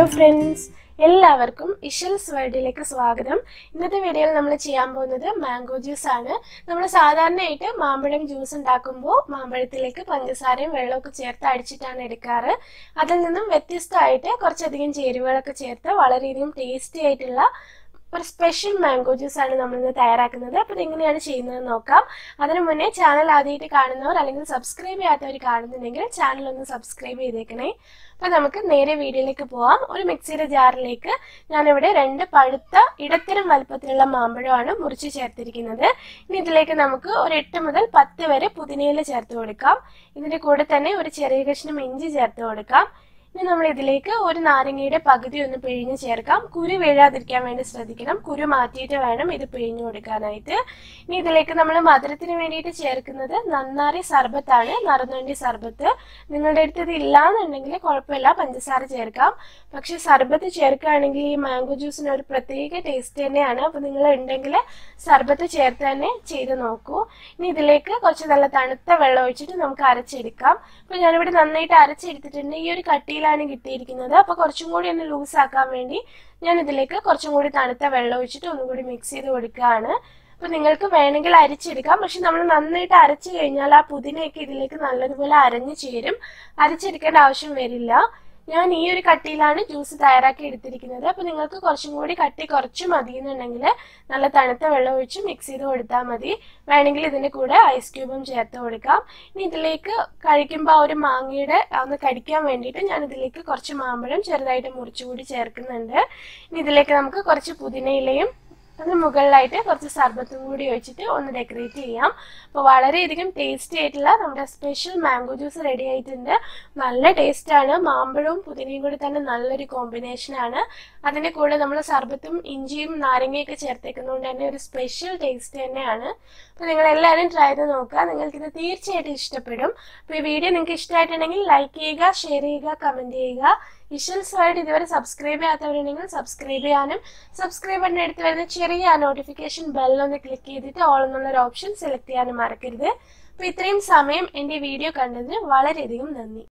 hello friends എല്ലാവർക്കും ഇഷൽസ് വേൾഡിലേക്ക് സ്വാഗതം ഇന്നത്തെ വീഡിയോയിൽ നമ്മൾ ചെയ്യാൻ പോകുന്നത് മാംഗോ ജ്യൂസ് ആണ് നമ്മൾ സാധാരണയായിട്ട് മാമ്പഴം ജ്യൂസ് ഉണ്ടാക്കുമ്പോൾ മാമ്പഴത്തിലേക്ക് പഞ്ചസാരയും വെള്ളമൊക്കെ ചേർത്ത് അടിച്ചിട്ടാണ് എടുക്കാറ് അതിൽ നിന്നും വ്യത്യസ്തമായിട്ട് കുറച്ചധികം ചേരുവകളൊക്കെ ചേർത്ത് വളരെയധികം ടേസ്റ്റി ആയിട്ടുള്ള ഒരു സ്പെഷ്യൽ മാംഗോ ജ്യൂസ് ആണ് നമ്മൾ ഇന്ന് തയ്യാറാക്കുന്നത് അപ്പോൾ ഇതെങ്ങനെയാണ് ചെയ്യുന്നത് നോക്കാം അതിനു മുന്നേ ചാനൽ ആദ്യമായിട്ട് കാണുന്നവർ അല്ലെങ്കിൽ സബ്സ്ക്രൈബ് ചെയ്യാത്തവർ കാണുന്നുണ്ടെങ്കിൽ ചാനൽ ഒന്ന് സബ്സ്ക്രൈബ് ചെയ്തേക്കണേ അപ്പോൾ നമുക്ക് നേരെ വീഡിയോയിലേക്ക് പോവാം ഒരു മിക്സിയുടെ ജാറിലേക്ക് ഞാനിവിടെ രണ്ട് പഴുത്ത ഇടത്തരം വലുപ്പത്തിലുള്ള മാമ്പഴമാണ് മുറിച്ച് ചേർത്തിരിക്കുന്നത് ഇനി ഇതിലേക്ക് നമുക്ക് ഒരു എട്ട് മുതൽ പത്ത് വരെ പുതിനയില ചേർത്ത് കൊടുക്കാം ഇതിന്റെ കൂടെ തന്നെ ഒരു ചെറിയ കഷ്ണം ഇഞ്ചി ചേർത്ത് കൊടുക്കാം ഇനി നമ്മൾ ഇതിലേക്ക് ഒരു നാരങ്ങയുടെ പകുതി ഒന്ന് പിഴിഞ്ഞ് ചേർക്കാം കുരു വീഴാതിരിക്കാൻ വേണ്ടി ശ്രദ്ധിക്കണം കുരു മാറ്റിയിട്ട് വേണം ഇത് പിഴിഞ്ഞു കൊടുക്കാനായിട്ട് ഇനി ഇതിലേക്ക് നമ്മൾ മധുരത്തിന് വേണ്ടിയിട്ട് ചേർക്കുന്നത് നന്നാറി സർബത്താണ് നറുനണ്ടി സർബത്ത് നിങ്ങളുടെ അടുത്ത് ഇത് ഇല്ലാന്നുണ്ടെങ്കിൽ കുഴപ്പമില്ല പഞ്ചസാര ചേർക്കാം പക്ഷെ സർബത്ത് ചേർക്കുകയാണെങ്കിൽ ഈ മാംഗോ ജ്യൂസിന് ഒരു പ്രത്യേക ടേസ്റ്റ് തന്നെയാണ് അപ്പോൾ നിങ്ങൾ ഉണ്ടെങ്കിൽ സർബത്ത് ചേർത്ത് തന്നെ ചെയ്ത് നോക്കൂ ഇനി ഇതിലേക്ക് കുറച്ച് നല്ല തണുത്ത വെള്ളം ഒഴിച്ചിട്ട് നമുക്ക് അരച്ചെടുക്കാം അപ്പോൾ ഞാനിവിടെ നന്നായിട്ട് അരച്ചെടുത്തിട്ടുണ്ട് ഈ ഒരു കട്ടിയിലാണ് കിട്ടിയിരിക്കുന്നത് അപ്പോൾ കുറച്ചും കൂടി ഒന്ന് ലൂസ് ആക്കാൻ വേണ്ടി ഞാൻ ഇതിലേക്ക് കുറച്ചും കൂടി തണുത്ത വെള്ളം ഒഴിച്ചിട്ട് ഒന്നും കൂടി മിക്സ് ചെയ്ത് കൊടുക്കുകയാണ് അപ്പൊ നിങ്ങൾക്ക് വേണമെങ്കിൽ അരിച്ചെടുക്കാം പക്ഷെ നമ്മൾ നന്നായിട്ട് അരച്ചു കഴിഞ്ഞാൽ ആ പുതിനയൊക്കെ ഇതിലേക്ക് നല്ലതുപോലെ അരഞ്ഞു ചേരും അരച്ചെടുക്കേണ്ട ആവശ്യം വരില്ല ഞാൻ ഈ ഒരു കട്ടിയിലാണ് ജ്യൂസ് തയ്യാറാക്കി എടുത്തിരിക്കുന്നത് അപ്പൊ നിങ്ങൾക്ക് കുറച്ചും കൂടി കട്ടി കുറച്ച് മതി എന്നുണ്ടെങ്കിൽ നല്ല തണുത്ത വെള്ളം ഒഴിച്ച് മിക്സ് ചെയ്ത് കൊടുത്താൽ മതി വേണമെങ്കിൽ ഇതിന്റെ കൂടെ ഐസ് ക്യൂബും ചേർത്ത് കൊടുക്കാം ഇനി ഇതിലേക്ക് കഴിക്കുമ്പോൾ ആ ഒരു മാങ്ങയുടെ ഒന്ന് കടിക്കാൻ വേണ്ടിയിട്ട് ഞാൻ ഇതിലേക്ക് കുറച്ച് മാമ്പഴം ചെറുതായിട്ട് മുറിച്ചുകൂടി ചേർക്കുന്നുണ്ട് ഇനി ഇതിലേക്ക് നമുക്ക് കുറച്ച് പുതിനയിലയും അതിന് മുകളിലായിട്ട് കുറച്ച് സർബത്തും കൂടി ഒഴിച്ചിട്ട് ഒന്ന് ഡെക്കറേറ്റ് ചെയ്യാം അപ്പോൾ വളരെയധികം ടേസ്റ്റി ആയിട്ടുള്ള നമ്മുടെ സ്പെഷ്യൽ മാംഗോ ജ്യൂസ് റെഡി ആയിട്ടുണ്ട് നല്ല ടേസ്റ്റാണ് മാമ്പഴവും പുതിനയും കൂടി തന്നെ നല്ലൊരു കോമ്പിനേഷനാണ് അതിൻ്റെ കൂടെ നമ്മൾ സർബത്തും ഇഞ്ചിയും നാരങ്ങയൊക്കെ ചേർത്തേക്കുന്നതുകൊണ്ട് തന്നെ ഒരു സ്പെഷ്യൽ ടേസ്റ്റ് തന്നെയാണ് അപ്പോൾ നിങ്ങൾ എല്ലാവരും ട്രൈ ചെയ്ത് നോക്കുക നിങ്ങൾക്കിത് തീർച്ചയായിട്ടും ഇഷ്ടപ്പെടും അപ്പോൾ ഈ വീഡിയോ നിങ്ങൾക്ക് ഇഷ്ടമായിട്ടുണ്ടെങ്കിൽ ലൈക്ക് ചെയ്യുക ഷെയർ ചെയ്യുക കമൻറ്റ് ചെയ്യുക ഇഷ്യൽസ് വേൾഡ് ഇതുവരെ സബ്സ്ക്രൈബ് ചെയ്യാത്തവരുണ്ടെങ്കിൽ സബ്സ്ക്രൈബ് ചെയ്യാനും സബ്സ്ക്രൈബ് ബട്ടൺ എടുത്ത് വരുന്ന ചെറിയ നോട്ടിഫിക്കേഷൻ ബെല്ലൊന്ന് ക്ലിക്ക് ചെയ്തിട്ട് ഓൾ എന്നുള്ള ഒരു ഓപ്ഷൻ സെലക്ട് ചെയ്യാനും മറക്കരുത് അപ്പോൾ ഇത്രയും സമയം എൻ്റെ വീഡിയോ കണ്ടതിന് വളരെയധികം നന്ദി